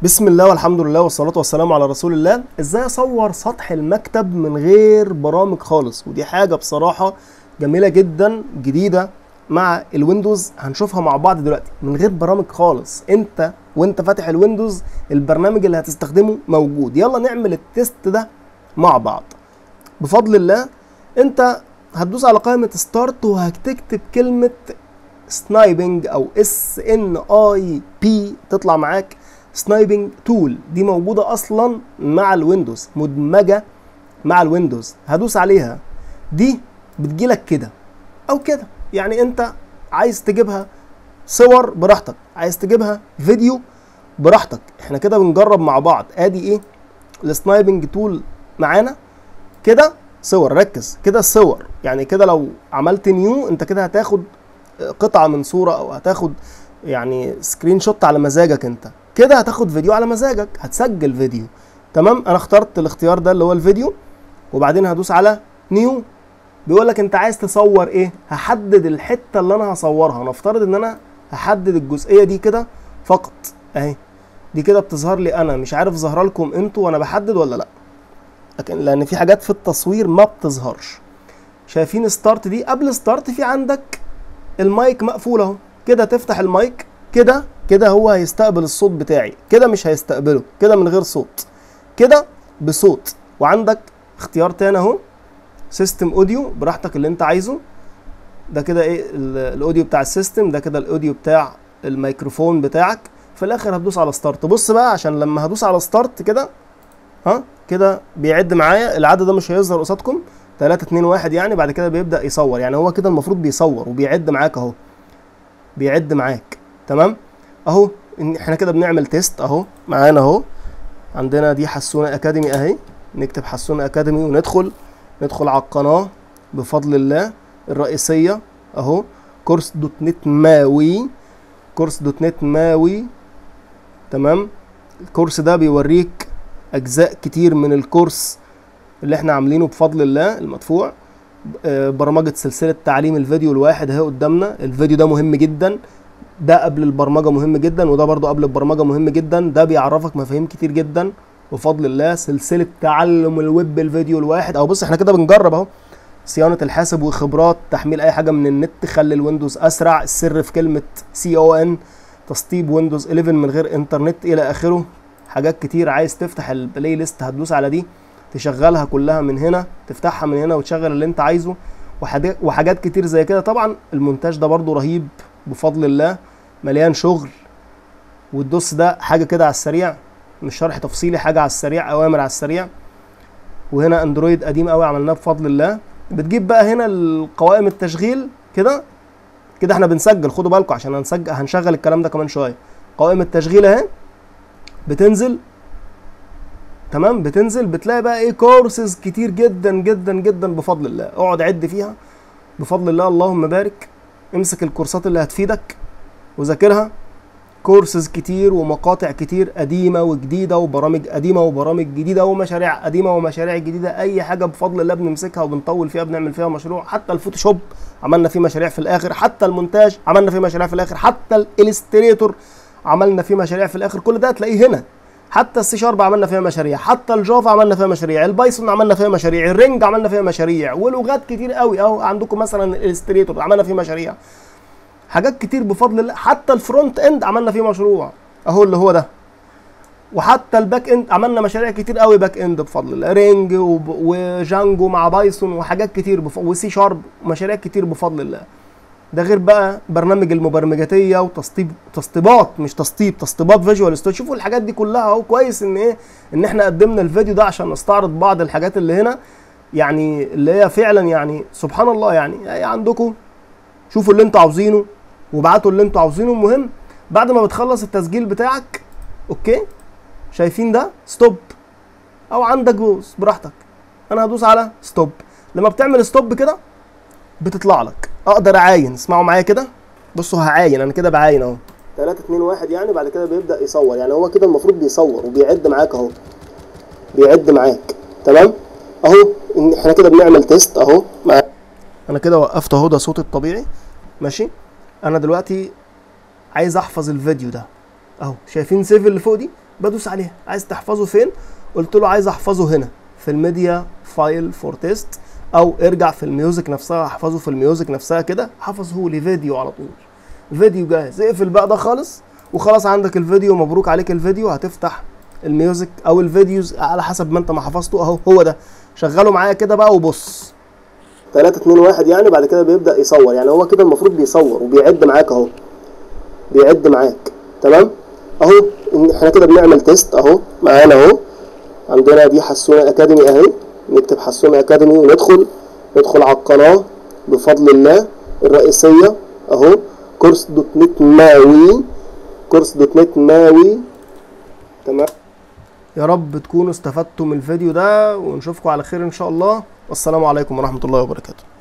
بسم الله والحمد لله والصلاة والسلام على رسول الله ازاي اصور سطح المكتب من غير برامج خالص ودي حاجة بصراحة جميلة جدا جديدة مع الويندوز هنشوفها مع بعض دلوقتي من غير برامج خالص انت وانت فاتح الويندوز البرنامج اللي هتستخدمه موجود يلا نعمل التيست ده مع بعض بفضل الله انت هتدوس على قائمة ستارت وهتكتب كلمة سنايبنج او اس ان اي بي تطلع معاك سنايبنج تول دي موجودة اصلا مع الويندوز مدمجة مع الويندوز هدوس عليها دي بتجيلك كده او كده يعني انت عايز تجيبها صور براحتك عايز تجيبها فيديو براحتك احنا كده بنجرب مع بعض ادي ايه السنايبنج تول معانا كده صور ركز كده الصور يعني كده لو عملت نيو انت كده هتاخد قطعه من صوره او هتاخد يعني سكرين شوت على مزاجك انت كده هتاخد فيديو على مزاجك هتسجل فيديو تمام انا اخترت الاختيار ده اللي هو الفيديو وبعدين هدوس على نيو بيقول لك انت عايز تصور ايه هحدد الحته اللي انا هصورها نفترض ان انا هحدد الجزئيه دي كده فقط اهي دي كده بتظهر لي انا مش عارف ظاهره لكم انتوا وانا بحدد ولا لا لكن لان في حاجات في التصوير ما بتظهرش شايفين ستارت دي قبل ستارت في عندك المايك مقفول اهو كده تفتح المايك كده كده هو هيستقبل الصوت بتاعي كده مش هيستقبله كده من غير صوت كده بصوت وعندك اختيار تاني اهو سيستم اوديو براحتك اللي انت عايزه ده كده ايه الاوديو بتاع السيستم ده كده الاوديو بتاع الميكروفون بتاعك في الاخر هتدوس على ستارت بص بقى عشان لما هدوس على ستارت كده ها كده بيعد معايا العدد ده مش هيظهر قصادكم 3 2 1 يعني بعد كده بيبدا يصور يعني هو كده المفروض بيصور وبيعد معاك اهو بيعد معاك تمام اهو احنا كده بنعمل تيست اهو معانا اهو عندنا دي حسونه اكاديمي اهي نكتب حسونه اكاديمي وندخل ندخل على القناه بفضل الله الرئيسيه اهو كورس دوت نت ماوي كورس دوت نت ماوي تمام الكورس ده بيوريك اجزاء كتير من الكورس اللي احنا عاملينه بفضل الله المدفوع برمجه سلسله تعليم الفيديو الواحد اهي قدامنا الفيديو ده مهم جدا ده قبل البرمجه مهم جدا وده برضو قبل البرمجه مهم جدا ده بيعرفك مفاهيم كتير جدا بفضل الله سلسله تعلم الويب الفيديو الواحد او بص احنا كده بنجرب اهو صيانه الحاسب وخبرات تحميل اي حاجه من النت خلي الويندوز اسرع السر في كلمه سي او ان تسطيب ويندوز 11 من غير انترنت الى اخره حاجات كتير عايز تفتح البلاي ليست هتدوس على دي تشغلها كلها من هنا تفتحها من هنا وتشغل اللي انت عايزه وحاجات كتير زي كده طبعا المونتاج ده برضو رهيب بفضل الله مليان شغل والدوس ده حاجه كده على السريع مش شرح تفصيلي حاجه على السريع اوامر على السريع وهنا اندرويد قديم قوي عملناه بفضل الله بتجيب بقى هنا القوائم التشغيل كده كده احنا بنسجل خدوا بالكم عشان هنسجل هنشغل الكلام ده كمان شويه قوائم التشغيل اهي بتنزل تمام بتنزل بتلاقي بقى ايه كورسز كتير جدا جدا جدا بفضل الله اقعد عد فيها بفضل الله اللهم بارك امسك الكورسات اللي هتفيدك وذاكرها كورسز كتير ومقاطع كتير قديمه وجديده وبرامج قديمه وبرامج جديده ومشاريع قديمه ومشاريع جديده اي حاجه بفضل الله بنمسكها وبنطول فيها بنعمل فيها مشروع حتى الفوتوشوب عملنا فيه مشاريع في الاخر حتى المونتاج عملنا فيه مشاريع في الاخر حتى الالستريتور عملنا فيه مشاريع في الاخر كل ده هتلاقيه هنا حتى السي شارب عملنا فيها مشاريع حتى الجافا عملنا فيها مشاريع البايثون عملنا فيها مشاريع الرينج عملنا فيها مشاريع ولغات كتير قوي اهو عندكم مثلا الالستريتور عملنا فيه مشاريع حاجات كتير بفضل الله حتى الفرونت اند عملنا فيه مشروع اهو اللي هو ده وحتى الباك اند عملنا مشاريع كتير قوي باك اند بفضل الله رينج وجانجو مع بايثون وحاجات كتير بف... وسي شارب مشاريع كتير بفضل الله ده غير بقى برنامج المبرمجاتيه وتسطيب تسطيبات مش تسطيب تسطيبات فيجوال ستوديو شوفوا الحاجات دي كلها اهو كويس ان ايه ان احنا قدمنا الفيديو ده عشان نستعرض بعض الحاجات اللي هنا يعني اللي هي فعلا يعني سبحان الله يعني, يعني عندكم شوفوا اللي انتوا عاوزينه وابعتوا اللي انتوا عاوزينه المهم بعد ما بتخلص التسجيل بتاعك اوكي شايفين ده ستوب او عندك بوز براحتك انا هدوس على ستوب لما بتعمل ستوب كده بتطلع لك اقدر اعاين اسمعوا معايا كده بصوا هعاين انا كده بعاين اهو 3 2 1 يعني بعد كده بيبدا يصور يعني هو كده المفروض بيصور وبيعد معاك اهو بيعد معاك تمام اهو احنا كده بنعمل تيست اهو مع انا كده وقفت اهو ده صوتي الطبيعي ماشي انا دلوقتي عايز احفظ الفيديو ده اهو شايفين سيف اللي فوق دي بدوس عليها عايز تحفظه فين قلت له عايز احفظه هنا في الميديا فايل فور تيست او ارجع في الميوزك نفسها احفظه في الميوزك نفسها كده حفظه لي فيديو على طول فيديو جاهز اقفل بقى ده خالص وخلاص عندك الفيديو مبروك عليك الفيديو هتفتح الميوزك او الفيديوز على حسب ما انت ما حفظته اهو هو ده شغله معايا كده بقى وبص 3 2 1 يعني بعد كده بيبدا يصور يعني هو كده المفروض بيصور وبيعد معاك اهو بيعد معاك تمام اهو احنا كده بنعمل تيست اهو معانا اهو عندنا دي حسونه اكاديمي اهي نكتب حسونه اكاديمي وندخل ندخل على القناه بفضل الله الرئيسيه اهو كورس دوت نت ماوي كورس دوت نت ماوي تمام يا رب تكونوا استفدتوا من الفيديو ده ونشوفكم على خير ان شاء الله والسلام عليكم ورحمه الله وبركاته